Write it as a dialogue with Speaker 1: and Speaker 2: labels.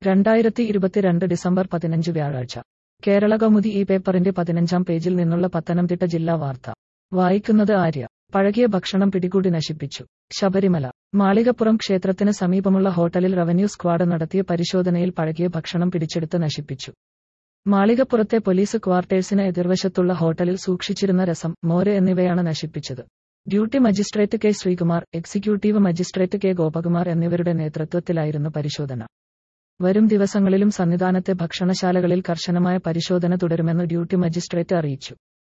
Speaker 1: രണ്ടായിരത്തി ഇരുപത്തിരണ്ട് ഡിസംബർ പതിനഞ്ച് വ്യാഴാഴ്ച കേരള കൗമുദി ഈ പേപ്പറിന്റെ പതിനഞ്ചാം പേജിൽ നിന്നുള്ള പത്തനംതിട്ട ജില്ലാ വാർത്ത വായിക്കുന്നത് ആര്യ പഴകിയ ഭക്ഷണം പിടികൂടി നശിപ്പിച്ചു ശബരിമല മാളികപ്പുറം ക്ഷേത്രത്തിന് സമീപമുള്ള ഹോട്ടലിൽ റവന്യൂ സ്ക്വാഡ് നടത്തിയ പരിശോധനയിൽ പഴകിയ ഭക്ഷണം പിടിച്ചെടുത്ത് നശിപ്പിച്ചു മാളികപ്പുറത്തെ പോലീസ് ക്വാർട്ടേഴ്സിന് എതിർവശത്തുള്ള ഹോട്ടലിൽ സൂക്ഷിച്ചിരുന്ന രസം മോര് എന്നിവയാണ് നശിപ്പിച്ചത് duty magistrate K Sreekumar executive magistrate K Gopakumar എന്നിവരുടെ നേതൃത്വത്തിലായിരുന്നു പരിശോധന വരും ദിവസങ്ങളിലും സന്നിധാനത്തെ ഭക്ഷണശാലകളിൽ കർശനമായ പരിശോധന തുടരുമെന്ന് ഡ്യൂട്ടി മജിസ്ട്രേറ്റ് അറിയിച്ചു